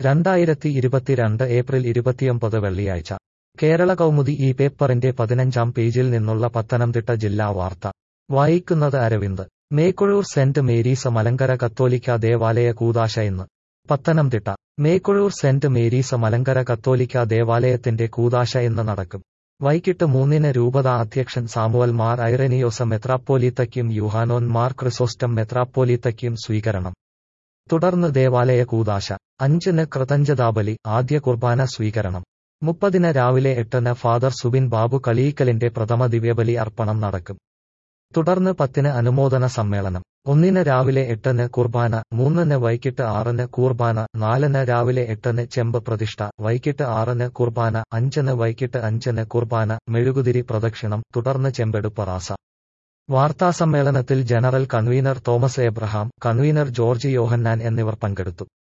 രണ്ടായിരത്തി ഇരുപത്തിരണ്ട് ഏപ്രിൽ ഇരുപത്തിയൊമ്പത് വെള്ളിയാഴ്ച കേരള കൗമുദി ഈ പേപ്പറിന്റെ പതിനഞ്ചാം പേജിൽ നിന്നുള്ള പത്തനംതിട്ട ജില്ലാ വാർത്ത വായിക്കുന്നത് അരവിന്ദ് മേക്കുഴൂർ സെന്റ് മേരീസ് മലങ്കര കത്തോലിക്ക ദേവാലയ കൂതാശ ഇന്ന് പത്തനംതിട്ട മേക്കുഴൂർ സെന്റ് മേരീസ് മലങ്കര കത്തോലിക്ക ദേവാലയത്തിന്റെ കൂതാശ ഇന്ന് നടക്കും വൈകിട്ട് മൂന്നിന് രൂപത അധ്യക്ഷൻ സാമുവൽ മാർ ഐറനിയോസ മെത്രാപ്പോലീത്തയ്ക്കും യുഹാനോൻ മാർ ക്രിസോസ്റ്റം മെത്രാപ്പോലീത്തയ്ക്കും സ്വീകരണം തുടർന്ന് ദേവാലയ കൂതാശ അഞ്ചിന് കൃതഞ്ജതാബലി ആദ്യ കുർബാന സ്വീകരണം മുപ്പതിന് രാവിലെ എട്ടിന് ഫാദർ സുബിൻ ബാബു കളീക്കലിന്റെ പ്രഥമ ദിവ്യബലി അർപ്പണം നടക്കും തുടർന്ന് പത്തിന് അനുമോദന സമ്മേളനം ഒന്നിന് രാവിലെ എട്ടിന് കുർബാന മൂന്നിന് വൈകിട്ട് ആറിന് കുർബാന നാലിന് രാവിലെ എട്ടിന് ചെമ്പ് പ്രതിഷ്ഠ വൈകിട്ട് ആറിന് കുർബാന അഞ്ചിന് വൈകിട്ട് അഞ്ചിന് കുർബാന മെഴുകുതിരി പ്രദക്ഷിണം തുടർന്ന് ചെമ്പെടുപ്പ് റാസ വാർത്താസമ്മേളനത്തിൽ general convener Thomas Abraham convener George Yohannan എന്നിവർ പങ്കെടുത്തു